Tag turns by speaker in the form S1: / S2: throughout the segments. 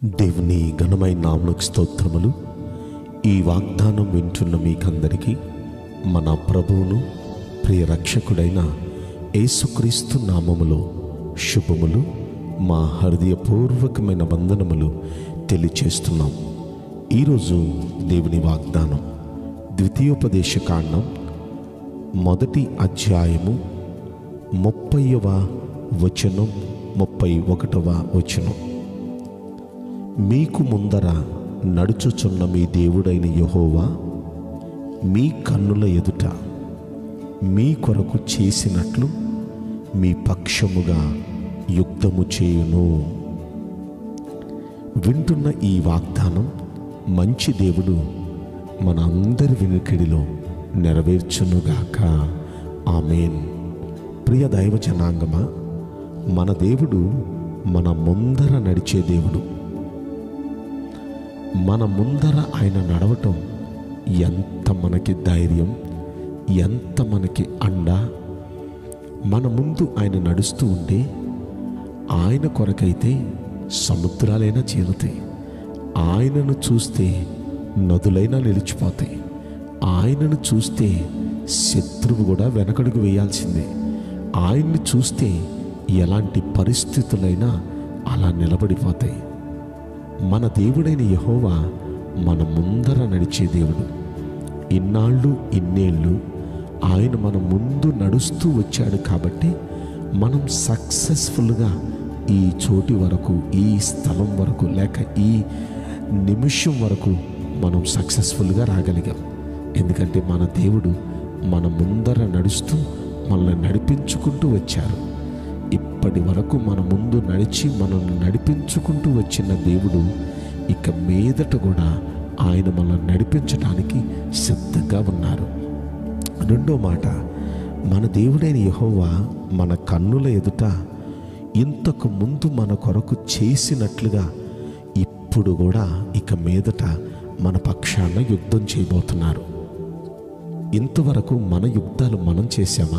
S1: దేవుని ఘనమైన నామలకు స్తోత్రములు ఈ వాగ్దానం వింటున్న మీకందరికీ మన ప్రభువును ప్రియ రక్షకుడైన యేసుక్రీస్తు నామములో శుభములు మా హృదయపూర్వకమైన వందనములు తెలియచేస్తున్నాం ఈరోజు దేవుని వాగ్దానం ద్వితీయోపదేశ కాండం మొదటి అధ్యాయము ముప్పైవ వచనం ముప్పై ఒకటవ వచనం మీకు ముందర నడుచుచున్న మీ దేవుడైన యహోవా మీ కన్నుల ఎదుట మీ కొరకు చేసినట్లు మీ పక్షముగా యుద్ధము చేయును వింటున్న ఈ వాగ్దానం మంచి దేవుడు మన అందరి వినికిడిలో నెరవేర్చునుగాక ఆమెన్ ప్రియ దైవ జనాంగమా మన దేవుడు మన ముందర నడిచే దేవుడు మన ముందర ఆయన నడవటం ఎంత మనకి ధైర్యం ఎంత మనకి అండ మన ముందు ఆయన నడుస్తూ ఉంటే ఆయన కొరకైతే సముద్రాలైనా చేరుతాయి ఆయనను చూస్తే నదులైనా నిలిచిపోతాయి ఆయనను చూస్తే శత్రువు కూడా వెనకడుగు వేయాల్సిందే ఆయన్ని చూస్తే ఎలాంటి పరిస్థితులైనా అలా నిలబడిపోతాయి మన దేవుడైన యహోవా మన ముందర నడిచే దేవుడు ఇన్నాళ్ళు ఇన్నేళ్ళు ఆయన మన ముందు నడుస్తూ వచ్చాడు కాబట్టి మనం సక్సెస్ఫుల్గా ఈ చోటి వరకు ఈ స్థలం వరకు లేక ఈ నిమిషం వరకు మనం సక్సెస్ఫుల్గా రాగలిగాం ఎందుకంటే మన దేవుడు మన ముందర నడుస్తూ మనల్ని నడిపించుకుంటూ వచ్చారు ఇప్పటి వరకు మన ముందు నడిచి మనల్ని నడిపించుకుంటూ వచ్చిన దేవుడు ఇక మీదట కూడా ఆయన మనల్ని నడిపించడానికి సిద్ధంగా ఉన్నారు రెండో మాట మన దేవుడైన యహోవా మన కన్నుల ఎదుట ఇంతకు ముందు మన కొరకు చేసినట్లుగా ఇప్పుడు కూడా ఇక మీదట మన పక్షాన యుద్ధం చేయబోతున్నారు ఇంతవరకు మన యుద్ధాలు మనం చేశామా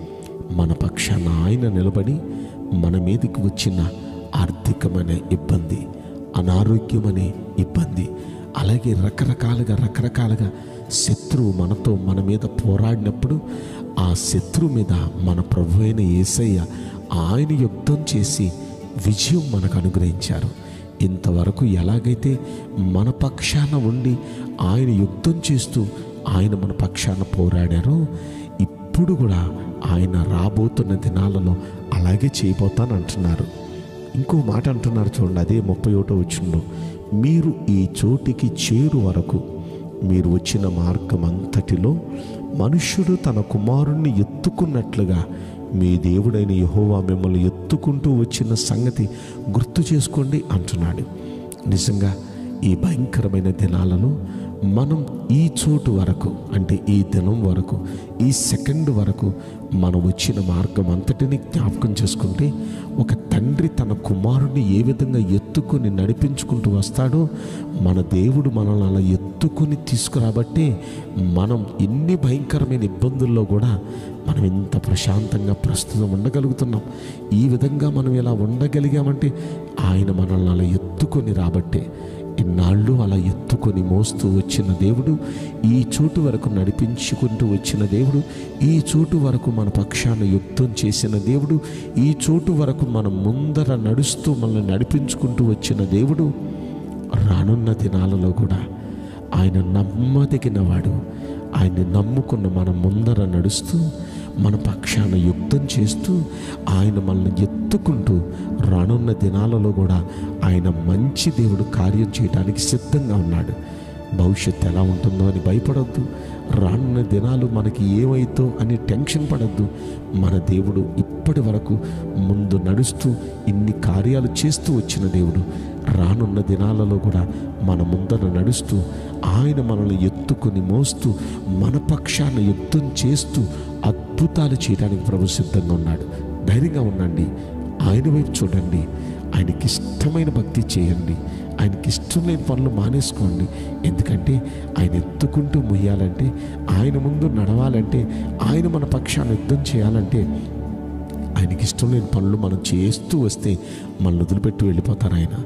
S1: మన పక్షాన ఆయన నిలబడి మన మీదకి వచ్చిన ఆర్థికమనే ఇబ్బంది అనారోగ్యమనే ఇబ్బంది అలాగే రకరకాలుగా రకరకాలుగా శత్రువు మనతో మన మీద పోరాడినప్పుడు ఆ శత్రువు మీద మన ప్రభు అయిన ఏసయ్య ఆయన యుద్ధం చేసి విజయం మనకు అనుగ్రహించారు ఇంతవరకు ఎలాగైతే మన పక్షాన ఉండి ఆయన యుద్ధం చేస్తూ ఆయన మన పక్షాన పోరాడారో ఇప్పుడు కూడా ఆయన రాబోతున్న దినాలలో అలాగే చేయబోతాను అంటున్నారు ఇంకో మాట అంటున్నారు చూడండి అదే ముప్పై ఒకటో వచ్చిందో మీరు ఈ చోటికి చేరు వరకు మీరు వచ్చిన మార్గం అంతటిలో మనుష్యుడు తన కుమారుణ్ణి ఎత్తుకున్నట్లుగా మీ దేవుడైన యహోవా మిమ్మల్ని ఎత్తుకుంటూ వచ్చిన సంగతి గుర్తు చేసుకోండి అంటున్నాడు నిజంగా ఈ భయంకరమైన దినాలలో మనం ఈ చోటు వరకు అంటే ఈ దినం వరకు ఈ సెకండ్ వరకు మనం వచ్చిన మార్గం అంతటిని జ్ఞాపకం చేసుకుంటే ఒక తండ్రి తన కుమారుడిని ఏ విధంగా ఎత్తుకొని నడిపించుకుంటూ వస్తాడో మన దేవుడు మనల్ని అలా ఎత్తుకొని తీసుకురాబట్టే మనం ఎన్ని భయంకరమైన ఇబ్బందుల్లో కూడా మనం ఇంత ప్రశాంతంగా ప్రస్తుతం ఉండగలుగుతున్నాం ఈ విధంగా మనం ఇలా ఉండగలిగామంటే ఆయన మనల్ని అలా ఎత్తుకొని రాబట్టే ఇన్నాళ్ళు అలా ఎత్తుకొని మోస్తూ వచ్చిన దేవుడు ఈ చోటు వరకు నడిపించుకుంటూ వచ్చిన దేవుడు ఈ చోటు వరకు మన పక్షాన యుద్ధం చేసిన దేవుడు ఈ చోటు వరకు మన ముందర నడుస్తూ మనల్ని నడిపించుకుంటూ వచ్చిన దేవుడు రానున్న దినాలలో కూడా ఆయన నమ్మదగిన వాడు ఆయన్ని నమ్ముకున్న మన ముందర నడుస్తూ మన పక్షాన యుద్ధం చేస్తూ ఆయన మనల్ని ఎత్తుకుంటూ రానున్న దినాలలో కూడా ఆయన మంచి దేవుడు కార్యం చేయడానికి సిద్ధంగా ఉన్నాడు భవిష్యత్తు ఎలా ఉంటుందో అని భయపడొద్దు రానున్న దినాలు మనకి ఏమైతో అని టెన్షన్ పడద్దు మన దేవుడు ఇప్పటి వరకు ముందు నడుస్తూ ఇన్ని కార్యాలు చేస్తూ వచ్చిన దేవుడు రానున్న దినాలలో కూడా మన ముందర నడుస్తూ ఆయన మనల్ని ఎత్తుకొని మోస్తూ మన పక్షాన యుద్ధం చేస్తూ అద్భుతాలు చేయడానికి ప్రభు సిద్ధంగా ఉన్నాడు ధైర్యంగా ఉండండి ఆయన వైపు చూడండి ఆయనకి ఇష్టమైన భక్తి చేయండి ఆయనకి ఇష్టం లేని పనులు మానేసుకోండి ఎందుకంటే ఆయన ఎత్తుకుంటూ మొయ్యాలంటే ఆయన ముందు నడవాలంటే ఆయన మన పక్షాన యుద్ధం చేయాలంటే ఆయనకి ఇష్టం లేని పనులు మనం చేస్తూ వస్తే మనల్ని వదిలిపెట్టి వెళ్ళిపోతారు ఆయన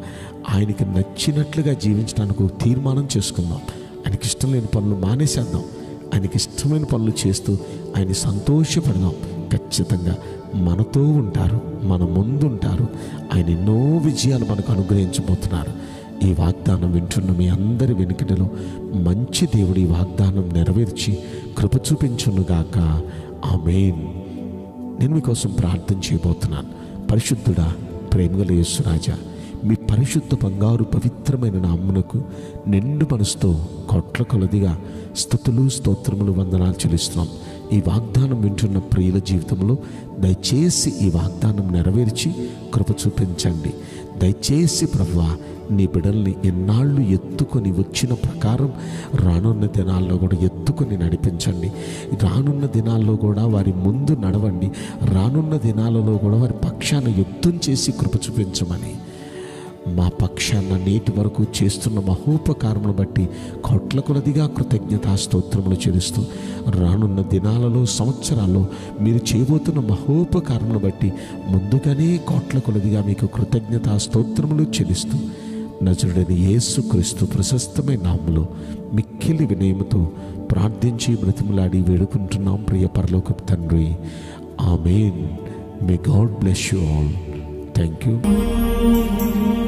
S1: ఆయనకి నచ్చినట్లుగా జీవించడానికి ఒక తీర్మానం చేసుకుందాం ఆయనకి ఇష్టం లేని పనులు మానేసేద్దాం ఆయనకి ఇష్టమైన పనులు చేస్తూ ఆయన సంతోషపడదాం ఖచ్చితంగా మనతో ఉంటారు మన ముందు ఉంటారు ఆయన ఎన్నో విజయాలు మనకు అనుగ్రహించబోతున్నారు ఈ వాగ్దానం వింటున్న మీ అందరి వెనుకటిలో మంచి దేవుడి ఈ వాగ్దానం నెరవేర్చి కృప చూపించునుగాక ఆమెన్ నేను మీకోసం ప్రార్థన చేయబోతున్నాను పరిశుద్ధుడా ప్రేమగల యేసురాజా మీ పరిశుద్ధ బంగారు పవిత్రమైన నామ్మునకు నిండు మనసుతో కొట్ల కొలదిగా స్థుతులు స్తోత్రములు వందనాలు చెల్లిస్తున్నాం ఈ వాగ్దానం వింటున్న ప్రియుల జీవితంలో దయచేసి ఈ వాగ్దానం నెరవేర్చి కృప చూపించండి దయచేసి ప్రభువా నీ బిడల్ని ఎన్నాళ్ళు ఎత్తుకొని వచ్చిన ప్రకారం రానున్న దినాల్లో కూడా ఎత్తుకొని నడిపించండి రానున్న దినాల్లో కూడా వారి ముందు నడవండి రానున్న దినాలలో కూడా వారి పక్షాన యుద్ధం చేసి కృప చూపించమని మా పక్షాన నేటి వరకు చేస్తున్న మహోపకారమును బట్టి కోట్ల కొలదిగా కృతజ్ఞతా స్తోత్రములు చెల్లిస్తూ రానున్న దినాలలో సంవత్సరాల్లో మీరు చేయబోతున్న మహోపకారమును బట్టి ముందుగానే కోట్ల కొలదిగా మీకు కృతజ్ఞతా స్తోత్రములు చెల్లిస్తూ నజరుడని యేసు క్రీస్తు ప్రశస్తమైన నామములో మిక్కిలి వినయముతో ప్రార్థించి బ్రతిమలాడి వేడుకుంటున్నాం ప్రియ పరలోకపు తండ్రి amen may God bless you all thank you